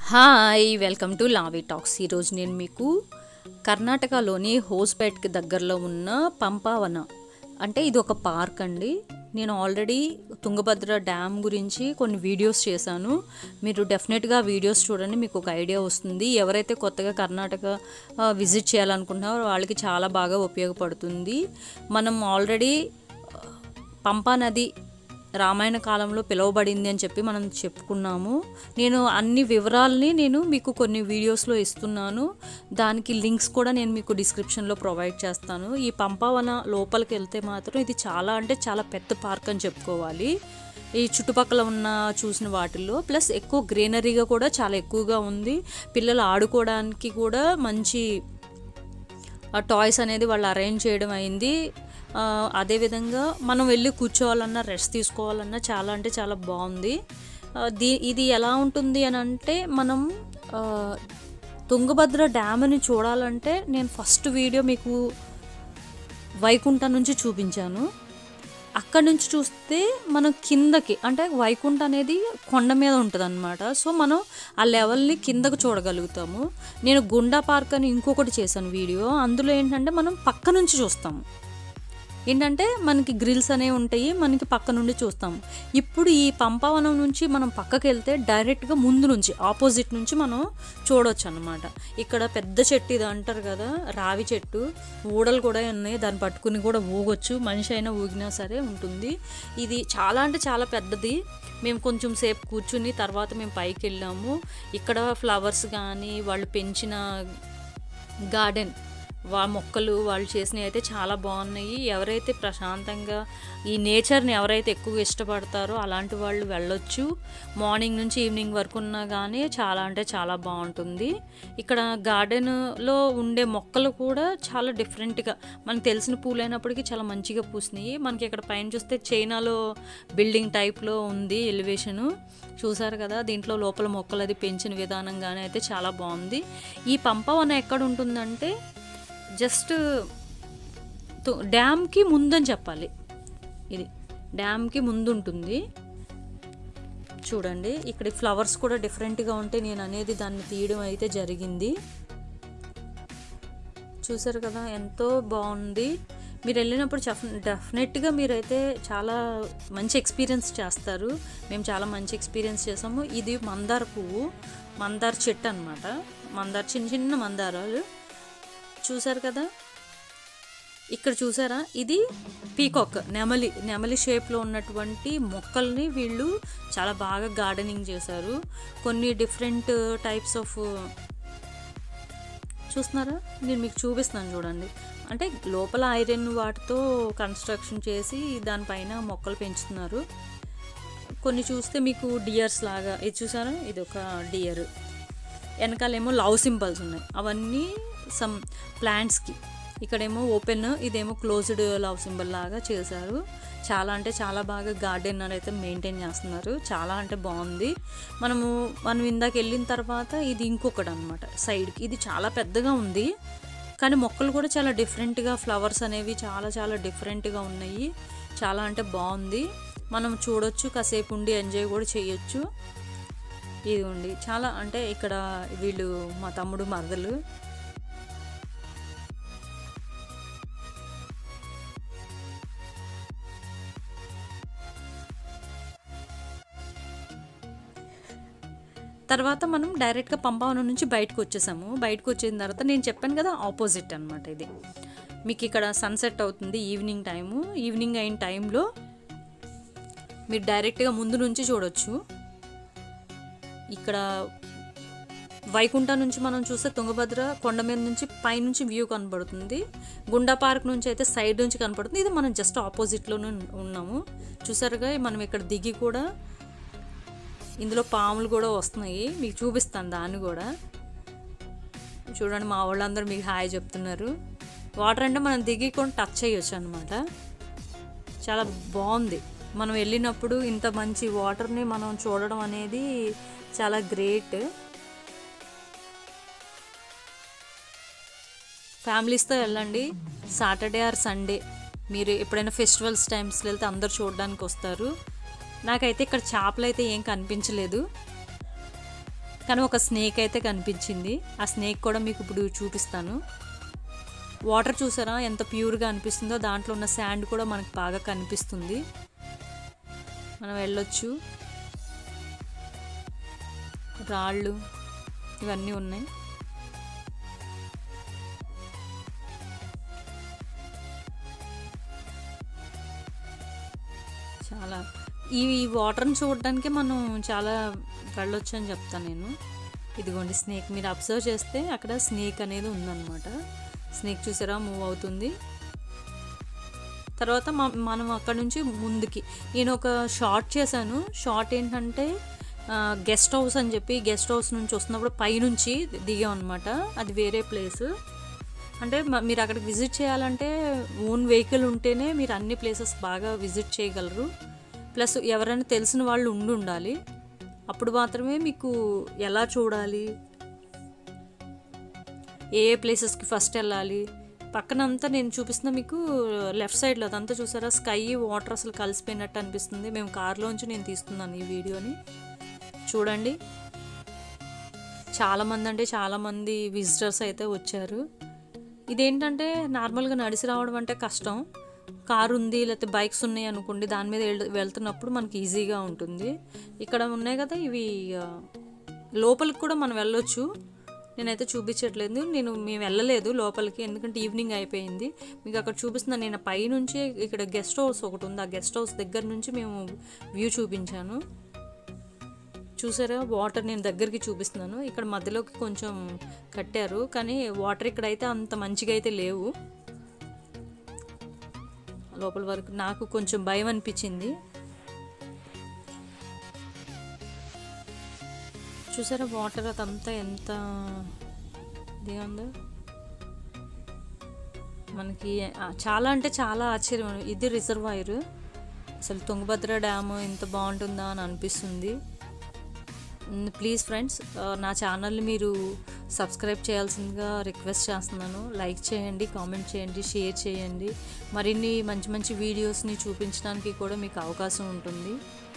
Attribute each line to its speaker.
Speaker 1: hi welcome to Lavi talks ఈరోజు నేను మీకు కర్ణాటకలోని హోస్పేట్కి దగ్గరలో ఉన్న పంపావన అంటే ఇది ఒక పార్క్ అండి నేను ఆల్రెడీ తుంగభద్ర డ్యామ్ గురించి కొన్ని వీడియోస్ చేశాను మీరు డెఫినెట్గా వీడియోస్ చూడండి మీకు ఒక ఐడియా వస్తుంది ఎవరైతే కొత్తగా కర్ణాటక ఆ, విజిట్ చేయాలనుకుంటున్నారో వాళ్ళకి చాలా బాగా ఉపయోగపడుతుంది మనం ఆల్రెడీ పంపా నది రామాయణ కాలంలో పిలువబడింది అని చెప్పి మనం చెప్పుకున్నాము నేను అన్ని వివరాలని నేను మీకు కొన్ని వీడియోస్లో ఇస్తున్నాను దానికి లింక్స్ కూడా నేను మీకు డిస్క్రిప్షన్లో ప్రొవైడ్ చేస్తాను ఈ పంపావన లోపలికి వెళ్తే మాత్రం ఇది చాలా అంటే చాలా పెద్ద పార్క్ అని చెప్పుకోవాలి ఈ చుట్టుపక్కల ఉన్న చూసిన వాటిల్లో ప్లస్ ఎక్కువ గ్రీనరీగా కూడా చాలా ఎక్కువగా ఉంది పిల్లలు ఆడుకోవడానికి కూడా మంచి ఆ టాయ్స్ అనేది వాళ్ళు అరేంజ్ చేయడం అయింది ఆ, అదేవిధంగా మనం వెళ్ళి కూర్చోవాలన్నా రెస్ట్ తీసుకోవాలన్నా చాలా అంటే చాలా బాగుంది ఆ, దీ ఇది ఎలా ఉంటుంది అని అంటే మనం ఆ, తుంగభద్ర డ్యామ్ని చూడాలంటే నేను ఫస్ట్ వీడియో మీకు వైకుంఠ నుంచి చూపించాను అక్కడ నుంచి చూస్తే మనం కిందకి అంటే వైకుంఠ అనేది కొండ మీద ఉంటుంది అనమాట సో మనం ఆ లెవెల్ని కిందకు చూడగలుగుతాము నేను గుండా పార్క్ అని ఇంకొకటి చేశాను వీడియో అందులో ఏంటంటే మనం పక్క నుంచి చూస్తాము ఏంటంటే మనకి గ్రిల్స్ అనేవి ఉంటాయి మనకి పక్క నుండి చూస్తాం ఇప్పుడు ఈ పంపవనం నుంచి మనం పక్కకి వెళ్తే డైరెక్ట్గా ముందు నుంచి ఆపోజిట్ నుంచి మనం చూడొచ్చు అనమాట ఇక్కడ పెద్ద చెట్టు ఇది అంటారు కదా రావి చెట్టు ఊడలు కూడా ఉన్నాయి దాన్ని పట్టుకుని కూడా ఊగొచ్చు మనిషి అయినా ఊగినా సరే ఉంటుంది ఇది చాలా అంటే చాలా పెద్దది మేము కొంచెం సేపు కూర్చుని తర్వాత మేము పైకి వెళ్ళాము ఇక్కడ ఫ్లవర్స్ కానీ వాళ్ళు పెంచిన గార్డెన్ వా మొక్కలు వాళ్ళు చేసినవి అయితే చాలా బాగున్నాయి ఎవరైతే ప్రశాంతంగా ఈ నేచర్ని ఎవరైతే ఎక్కువ ఇష్టపడతారో అలాంటి వాళ్ళు వెళ్ళొచ్చు మార్నింగ్ నుంచి ఈవినింగ్ వరకు ఉన్నా కానీ చాలా అంటే చాలా బాగుంటుంది ఇక్కడ గార్డెన్లో ఉండే మొక్కలు కూడా చాలా డిఫరెంట్గా మనకు తెలిసిన పూలు అయినప్పటికీ చాలా మంచిగా పూసినాయి మనకి ఇక్కడ పైన చూస్తే చైనాలో బిల్డింగ్ టైప్లో ఉంది ఎలివేషను చూసారు కదా దీంట్లో లోపల మొక్కలు అది పెంచిన విధానంగానే అయితే చాలా బాగుంది ఈ పంపవన ఎక్కడ ఉంటుందంటే జస్ట్ తు- డ్యామ్కి ముందని చెప్పాలి ఇది డ్యామ్కి ముందు ఉంటుంది చూడండి ఇక్కడ ఈ ఫ్లవర్స్ కూడా డిఫరెంట్గా ఉంటే నేను అనేది దాన్ని తీయడం అయితే జరిగింది చూసారు కదా ఎంతో బాగుంది మీరు వెళ్ళినప్పుడు చఫ్ డెఫినెట్గా మీరైతే చాలా మంచి ఎక్స్పీరియన్స్ చేస్తారు మేము చాలా మంచి ఎక్స్పీరియన్స్ చేసాము ఇది మందార పువ్వు మందార చెట్టు అనమాట మందార చిన్న చిన్న మందారాలు చూసారు కదా ఇక్కడ చూసారా ఇది పీకాక్ నెమలి నెమలి షేప్లో ఉన్నటువంటి మొక్కల్ని వీళ్ళు చాలా బాగా గార్డెనింగ్ చేశారు కొన్ని డిఫరెంట్ టైప్స్ ఆఫ్ చూస్తున్నారా నేను మీకు చూపిస్తున్నాను చూడండి అంటే లోపల ఐరన్ వాటితో కన్స్ట్రక్షన్ చేసి దానిపైన మొక్కలు పెంచుతున్నారు కొన్ని చూస్తే మీకు డియర్స్ లాగా ఇది చూసారా ఇది ఒక డియర్ వెనకాలేమో లవ్ సింబల్స్ ఉన్నాయి అవన్నీ సమ్ ప్లాంట్స్కి ఇక్కడేమో ఓపెన్ ఇదేమో క్లోజ్డ్ లవ్ సింబల్ లాగా చేశారు చాలా అంటే చాలా బాగా గార్డెన్ అయితే మెయింటైన్ చేస్తున్నారు చాలా అంటే బాగుంది మనము మనం ఇందాక వెళ్ళిన తర్వాత ఇది ఇంకొకటి అనమాట సైడ్కి ఇది చాలా పెద్దగా ఉంది కానీ మొక్కలు కూడా చాలా డిఫరెంట్గా ఫ్లవర్స్ అనేవి చాలా చాలా డిఫరెంట్గా ఉన్నాయి చాలా అంటే బాగుంది మనం చూడొచ్చు కాసేపు ఉండి ఎంజాయ్ కూడా చేయొచ్చు ఇదిగోండి చాలా అంటే ఇక్కడ వీళ్ళు మా తమ్ముడు మరదలు తర్వాత మనం డైరెక్ట్గా పంపావనం నుంచి బయటకు వచ్చేసాము బయటకు వచ్చిన తర్వాత నేను చెప్పాను కదా ఆపోజిట్ అనమాట ఇది మీకు ఇక్కడ సన్సెట్ అవుతుంది ఈవినింగ్ టైము ఈవినింగ్ అయిన టైంలో మీరు డైరెక్ట్గా ముందు నుంచి చూడొచ్చు ఇక్కడ వైకుంఠ నుంచి మనం చూస్తే తుంగభద్ర కొండ మీద నుంచి పైనుంచి వ్యూ కనబడుతుంది గుండా పార్క్ నుంచి అయితే సైడ్ నుంచి కనపడుతుంది ఇది మనం జస్ట్ ఆపోజిట్లోనే ఉన్నాము చూసారుగా మనం ఇక్కడ దిగి కూడా ఇందులో పాములు కూడా వస్తున్నాయి మీకు చూపిస్తాను దాన్ని కూడా చూడండి మా వాళ్ళందరూ మీకు హాయ్ చెప్తున్నారు వాటర్ అంటే మనం దిగి కూడా టచ్ చేయొచ్చు అనమాట చాలా బాగుంది మనం వెళ్ళినప్పుడు ఇంత మంచి వాటర్ని మనం చూడడం అనేది చాలా గ్రేట్ ఫ్యామిలీస్తో వెళ్ళండి సాటర్డే ఆర్ సండే మీరు ఎప్పుడైనా ఫెస్టివల్స్ టైమ్స్లో వెళ్తే అందరు చూడడానికి వస్తారు నాకైతే ఇక్కడ చేపలు అయితే ఏం కనిపించలేదు కానీ ఒక స్నేక్ అయితే కనిపించింది ఆ స్నేక్ కూడా మీకు ఇప్పుడు చూపిస్తాను వాటర్ చూసారా ఎంత ప్యూర్గా అనిపిస్తుందో దాంట్లో ఉన్న శాండ్ కూడా మనకు బాగా కనిపిస్తుంది మనం వెళ్ళొచ్చు రాళ్ళు ఇవన్నీ ఉన్నాయి చాలా ఈ వాటర్ని చూడడానికి మనం చాలా వెళ్ళొచ్చు అని చెప్తాను నేను ఇదిగోండి స్నేక్ మీరు అబ్జర్వ్ చేస్తే అక్కడ స్నేక్ అనేది ఉందన్నమాట స్నేక్ చూసారా మూవ్ అవుతుంది తర్వాత మనం అక్కడ నుంచి ముందుకి నేను ఒక షార్ట్ చేశాను షార్ట్ ఏంటంటే గెస్ట్ హౌస్ అని చెప్పి గెస్ట్ హౌస్ నుంచి వస్తున్నప్పుడు పైనుంచి దిగాం అనమాట అది వేరే ప్లేస్ అంటే మీరు అక్కడికి విజిట్ చేయాలంటే ఓన్ వెహికల్ ఉంటేనే మీరు అన్ని ప్లేసెస్ బాగా విజిట్ చేయగలరు ప్లస్ ఎవరైనా తెలిసిన వాళ్ళు ఉండి ఉండాలి అప్పుడు మాత్రమే మీకు ఎలా చూడాలి ఏ ఏ ప్లేసెస్కి ఫస్ట్ వెళ్ళాలి పక్కనంతా నేను చూపిస్తున్నా మీకు లెఫ్ట్ సైడ్లో అదంతా చూసారా స్కై వాటర్ అసలు కలిసిపోయినట్టు అనిపిస్తుంది మేము కార్లోంచి నేను తీస్తున్నాను ఈ వీడియోని చూడండి చాలామంది అంటే చాలామంది విజిటర్స్ అయితే వచ్చారు ఇదేంటంటే నార్మల్గా నడిచి రావడం అంటే కష్టం కారు ఉంది లేకపోతే బైక్స్ ఉన్నాయి అనుకోండి దాని మీద వెళ్తున్నప్పుడు మనకి ఈజీగా ఉంటుంది ఇక్కడ ఉన్నాయి కదా ఇవి లోపలికి కూడా మనం వెళ్ళొచ్చు నేనైతే చూపించట్లేదు నేను మేము వెళ్ళలేదు లోపలికి ఎందుకంటే ఈవినింగ్ అయిపోయింది మీకు అక్కడ చూపిస్తున్నాను నేను పైనుంచి ఇక్కడ గెస్ట్ హౌస్ ఒకటి ఉంది ఆ గెస్ట్ హౌస్ దగ్గర నుంచి మేము వ్యూ చూపించాను చూసారా వాటర్ నేను దగ్గరికి చూపిస్తున్నాను ఇక్కడ మధ్యలోకి కొంచెం కట్టారు కానీ వాటర్ ఇక్కడైతే అంత మంచిగా అయితే లేవు లోపల వరకు నాకు కొంచెం భయం అనిపించింది చూసారా వాటర్ అదంతా ఎంత ఇదిగా ఉందో మనకి చాలా అంటే చాలా ఆశ్చర్యం ఇది రిజర్వాయర్ అసలు తుంగభద్ర డ్యామ్ ఇంత బాగుంటుందా అని అనిపిస్తుంది ప్లీజ్ ఫ్రెండ్స్ నా ఛానల్ని మీరు సబ్స్క్రైబ్ చేయాల్సిందిగా రిక్వెస్ట్ చేస్తున్నాను లైక్ చేయండి కామెంట్ చేయండి షేర్ చేయండి మరిన్ని మంచి మంచి వీడియోస్ని చూపించడానికి కూడా మీకు అవకాశం ఉంటుంది